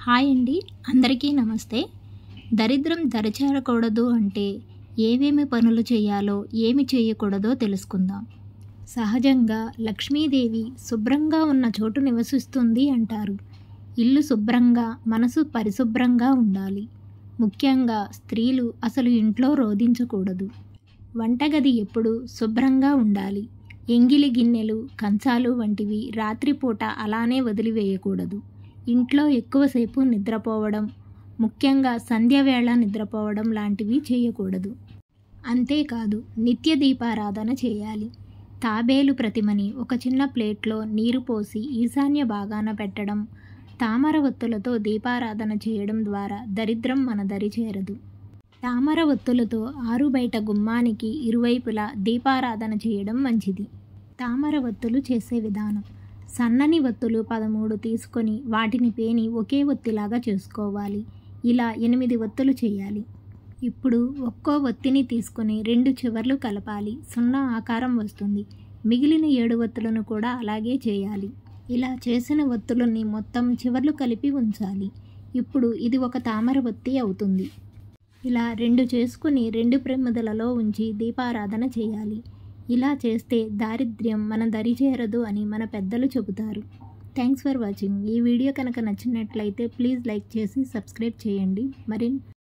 hi అండి అందరికీ నమస్తే దరిద్రం దరిచేరకూడదు అంటే ఏమేమి పనులు చేయాలో ఏమి చేయకూడదో తెలుసుకుందాం సహజంగా లక్ష్మీదేవి శుభ్రంగా ఉన్న చోటు నివసిస్తుంది అంటారు ఇల్లు శుభ్రంగా మనసు పరిశుభ్రంగా ఉండాలి ముఖ్యంగా స్త్రీలు అసలు ఇంట్లో రోధించకూడదు వంటగది ఎప్పుడు శుభ్రంగా ఉండాలి ఎంగిలి గిన్నెలు కంచాలు వంటివి రాత్రిపూట అలానే వదిలివేయకూడదు ఇంట్లో ఎక్కువసేపు నిద్రపోవడం ముఖ్యంగా సంధ్యవేళ నిద్రపోవడం లాంటివి చేయకూడదు అంతేకాదు నిత్య దీపారాధన చేయాలి తాబేలు ప్రతిమని ఒక చిన్న ప్లేట్లో నీరు పోసి ఈశాన్య భాగాన పెట్టడం తామర ఒత్తులతో దీపారాధన చేయడం ద్వారా దరిద్రం మన దరి చేరదు తామర ఒత్తులతో ఆరు బయట గుమ్మానికి ఇరువైపులా దీపారాధన చేయడం మంచిది తామర ఒత్తులు చేసే విధానం సన్నని ఒత్తులు పదమూడు తీసుకొని వాటిని పేని ఒకే ఒత్తిలాగా చేసుకోవాలి ఇలా ఎనిమిది ఒత్తులు చేయాలి ఇప్పుడు ఒక్కో ఒత్తిని తీసుకొని రెండు చివర్లు కలపాలి సున్నా ఆకారం వస్తుంది మిగిలిన ఏడు ఒత్తులను కూడా అలాగే చేయాలి ఇలా చేసిన ఒత్తులని మొత్తం చివర్లు కలిపి ఉంచాలి ఇప్పుడు ఇది ఒక తామర ఒత్తి అవుతుంది ఇలా రెండు చేసుకుని రెండు ప్రమిదలలో ఉంచి దీపారాధన చేయాలి ఇలా చేస్తే దారిద్ర్యం మన దరి చేరదు అని మన పెద్దలు చెబుతారు థ్యాంక్స్ ఫర్ వాచింగ్ ఈ వీడియో కనుక నచ్చినట్లయితే ప్లీజ్ లైక్ చేసి సబ్స్క్రైబ్ చేయండి మరి